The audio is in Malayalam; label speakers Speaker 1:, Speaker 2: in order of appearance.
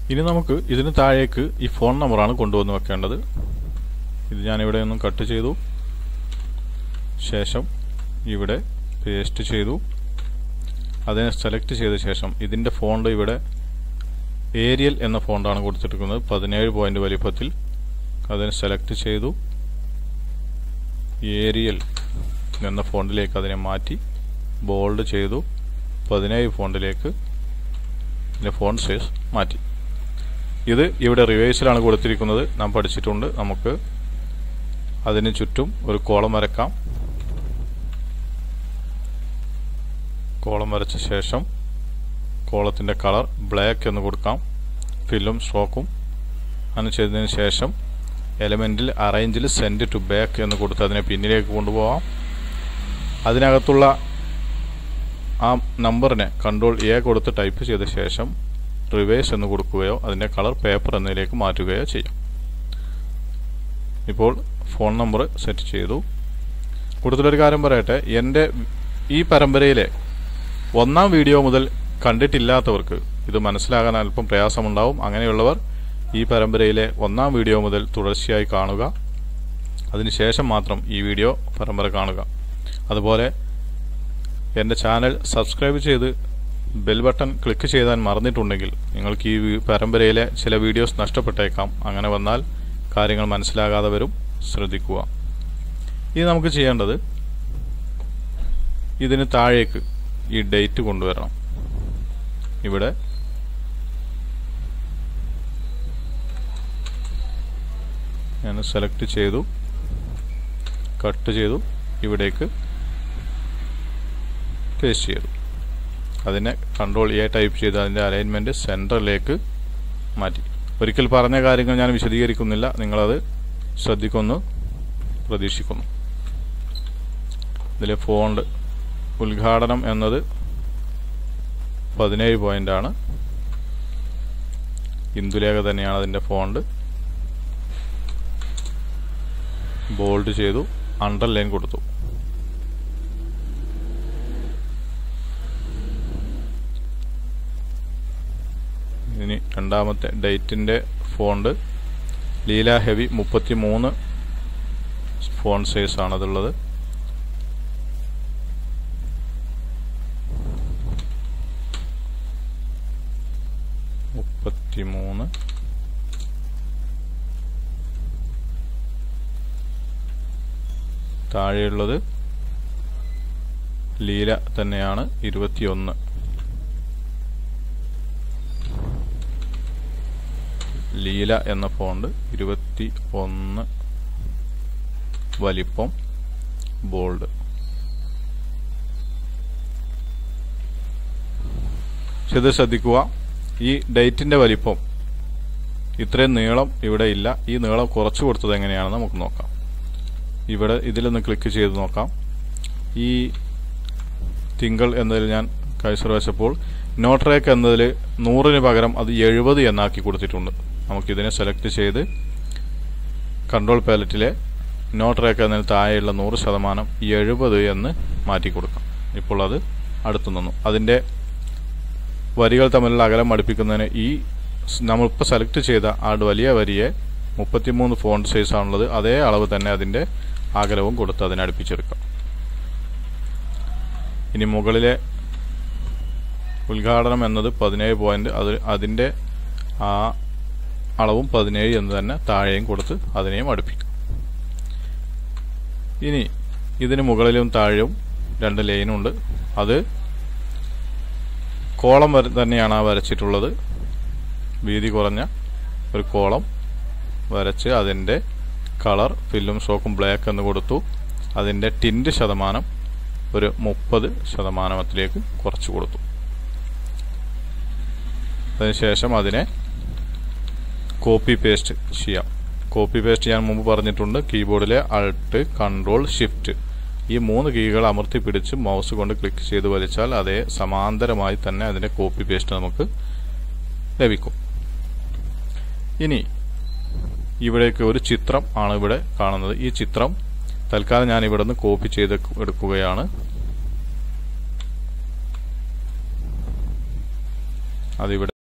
Speaker 1: ഇനി നമുക്ക് ഇതിന് താഴേക്ക് ഈ ഫോൺ നമ്പറാണ് കൊണ്ടുവന്ന് വെക്കേണ്ടത് ഇത് ഞാനിവിടെ നിന്നും കട്ട് ചെയ്തു ശേഷം ഇവിടെ പേസ്റ്റ് ചെയ്തു അതിനെ സെലക്ട് ചെയ്ത ശേഷം ഇതിൻ്റെ ഫോണ്ട് ഇവിടെ ഏരിയൽ എന്ന ഫോണ്ടാണ് കൊടുത്തിരിക്കുന്നത് പതിനേഴ് പോയിന്റ് വലിപ്പത്തിൽ അതിനെ സെലക്ട് ചെയ്തു ഏരിയൽ എന്ന ഫോണ്ടിലേക്ക് അതിനെ മാറ്റി ബോൾഡ് ചെയ്തു പതിനേഴ് ഫോണ്ടിലേക്ക് ഇതിൻ്റെ ഫോണ്ട് സൈസ് മാറ്റി ഇത് ഇവിടെ റിവേഴ്സിലാണ് കൊടുത്തിരിക്കുന്നത് നാം പഠിച്ചിട്ടുണ്ട് നമുക്ക് അതിന് ചുറ്റും ഒരു കോളം വരക്കാം കോളം വരച്ച ശേഷം കോളത്തിൻ്റെ കളർ ബ്ലാക്ക് എന്ന് കൊടുക്കാം ഫില്ലും സ്ട്രോക്കും അങ്ങനെ ചെയ്തതിന് ശേഷം എലമെൻറ്റിൽ അറേഞ്ചിൽ സെൻഡ് ടു ബാക്ക് എന്ന് കൊടുത്ത് അതിനെ പിന്നിലേക്ക് കൊണ്ടുപോകാം അതിനകത്തുള്ള ആ നമ്പറിനെ കൺട്രോൾ എ കൊടുത്ത് ടൈപ്പ് ചെയ്ത ശേഷം റിവേഴ്സ് എന്ന് കൊടുക്കുകയോ അതിൻ്റെ കളർ പേപ്പർ എന്നതിലേക്ക് മാറ്റുകയോ ചെയ്യാം ഇപ്പോൾ ഫോൺ നമ്പർ സെറ്റ് ചെയ്തു കൂടുതലൊരു കാര്യം പറയട്ടെ എൻ്റെ ഈ പരമ്പരയിലെ ഒന്നാം വീഡിയോ മുതൽ കണ്ടിട്ടില്ലാത്തവർക്ക് ഇത് മനസ്സിലാകാൻ അല്പം പ്രയാസമുണ്ടാവും അങ്ങനെയുള്ളവർ ഈ പരമ്പരയിലെ ഒന്നാം വീഡിയോ മുതൽ തുടർച്ചയായി കാണുക അതിനുശേഷം മാത്രം ഈ വീഡിയോ പരമ്പര കാണുക അതുപോലെ എൻ്റെ ചാനൽ സബ്സ്ക്രൈബ് ചെയ്ത് ബെൽ ബട്ടൺ ക്ലിക്ക് ചെയ്താൻ മറന്നിട്ടുണ്ടെങ്കിൽ നിങ്ങൾക്ക് ഈ വി- പരമ്പരയിലെ ചില വീഡിയോസ് നഷ്ടപ്പെട്ടേക്കാം അങ്ങനെ വന്നാൽ കാര്യങ്ങൾ മനസ്സിലാകാതെ വരും ശ്രദ്ധിക്കുക ഇനി നമുക്ക് ചെയ്യേണ്ടത് ഇതിന് താഴേക്ക് ഈ ഡേറ്റ് കൊണ്ടുവരണം ഇവിടെ ഞാൻ സെലക്ട് ചെയ്തു കട്ട് ചെയ്തു ഇവിടേക്ക് പേസ്റ്റ് ചെയ്തു അതിനെ കൺട്രോൾ എ ടൈപ്പ് ചെയ്ത് അതിൻ്റെ അലൈൻമെൻറ്റ് സെൻറ്ററിലേക്ക് മാറ്റി ഒരിക്കൽ പറഞ്ഞ കാര്യങ്ങൾ ഞാൻ വിശദീകരിക്കുന്നില്ല നിങ്ങളത് ശ്രദ്ധിക്കുന്നു പ്രതീക്ഷിക്കുന്നു ഇതിലെ ഫോണ്ട് ഉദ്ഘാടനം എന്നത് പതിനേഴ് പോയിൻ്റാണ് ഇന്ദുലേഖ തന്നെയാണ് അതിൻ്റെ ഫോണ്ട് ബോൾഡ് ചെയ്തു അണ്ടർലൈൻ കൊടുത്തു ഇനി രണ്ടാമത്തെ ഡേറ്റിൻ്റെ ഫോണ്ട് ലീല ഹെവി മുപ്പത്തി മൂന്ന് ഫോൺ സൈസ് ആണതുള്ളത് മുപ്പത്തി മൂന്ന് താഴെയുള്ളത് ലീല തന്നെയാണ് ഇരുപത്തിയൊന്ന് ലീല എന്ന ഫോണ്ട് ഇരുപത്തി ഒന്ന് വലിപ്പം ബോൾഡ് ഇത് ശ്രദ്ധിക്കുക ഈ ഡേറ്റിന്റെ വലിപ്പം ഇത്രയും നീളം ഇവിടെ ഇല്ല ഈ നീളം കുറച്ചു കൊടുത്തത് എങ്ങനെയാണെന്ന് നമുക്ക് നോക്കാം ഇവിടെ ഇതിലൊന്ന് ക്ലിക്ക് ചെയ്ത് നോക്കാം ഈ തിങ്കൾ എന്നതിൽ ഞാൻ കൈസർ വെച്ചപ്പോൾ നോട്രേക്ക് എന്നതിൽ നൂറിന് പകരം അത് എഴുപത് എന്നാക്കി കൊടുത്തിട്ടുണ്ട് നമുക്കിതിനെ സെലക്ട് ചെയ്ത് കൺട്രോൾ പാലറ്റിലെ നോട്രേക്ക് എന്നതിന് താഴെയുള്ള നൂറ് ശതമാനം എഴുപത് എന്ന് മാറ്റി കൊടുക്കാം ഇപ്പോൾ അത് അടുത്തു നിന്നു അതിൻ്റെ വരികൾ തമ്മിലുള്ള അകലം അടുപ്പിക്കുന്നതിന് ഈ സ് നമ്മളിപ്പോൾ സെലക്ട് ചെയ്ത ആ വലിയ വരിയെ മുപ്പത്തിമൂന്ന് ഫോണ്ട് സൈസ് ആണുള്ളത് അതേ അളവ് തന്നെ അതിൻ്റെ അകലവും കൊടുത്ത് അതിനെ അടുപ്പിച്ചെടുക്കാം ഇനി മുകളിലെ ഉദ്ഘാടനം എന്നത് പതിനേഴ് പോയിന്റ് അത് അതിൻ്റെ ആ അളവും പതിനേഴ് എന്ന് തന്നെ താഴെയും കൊടുത്ത് അതിനെയും അടുപ്പിക്കും ഇനി ഇതിന് മുകളിലും താഴെയും രണ്ട് ലൈനുണ്ട് അത് കോളം വര തന്നെയാണ് ആ വരച്ചിട്ടുള്ളത് വീതി കുറഞ്ഞ ഒരു കോളം വരച്ച് അതിൻ്റെ കളർ ഫില്ലും ഷോക്കും ബ്ലാക്ക് എന്ന് കൊടുത്തു അതിൻ്റെ ടിൻറ്റ് ശതമാനം ഒരു മുപ്പത് ശതമാനത്തിലേക്ക് കുറച്ച് കൊടുത്തു അതിനുശേഷം അതിനെ കോപ്പി പേസ്റ്റ് ചെയ്യാം കോപ്പി പേസ്റ്റ് ഞാൻ മുമ്പ് പറഞ്ഞിട്ടുണ്ട് കീബോർഡിലെ അൾട്ട് കൺട്രോൾ ഷിഫ്റ്റ് ഈ മൂന്ന് കീകൾ അമർത്തി പിടിച്ച് മൗസ് കൊണ്ട് ക്ലിക്ക് ചെയ്ത് വലിച്ചാൽ അതേ സമാന്തരമായി തന്നെ അതിന്റെ കോപ്പി പേസ്റ്റ് നമുക്ക് ലഭിക്കും ഇനി ഇവിടേക്ക് ഒരു ചിത്രം ആണ് ഇവിടെ കാണുന്നത് ഈ ചിത്രം തൽക്കാലം ഞാൻ ഇവിടെ നിന്ന് കോപ്പി ചെയ്ത് എടുക്കുകയാണ് അതിവിടെ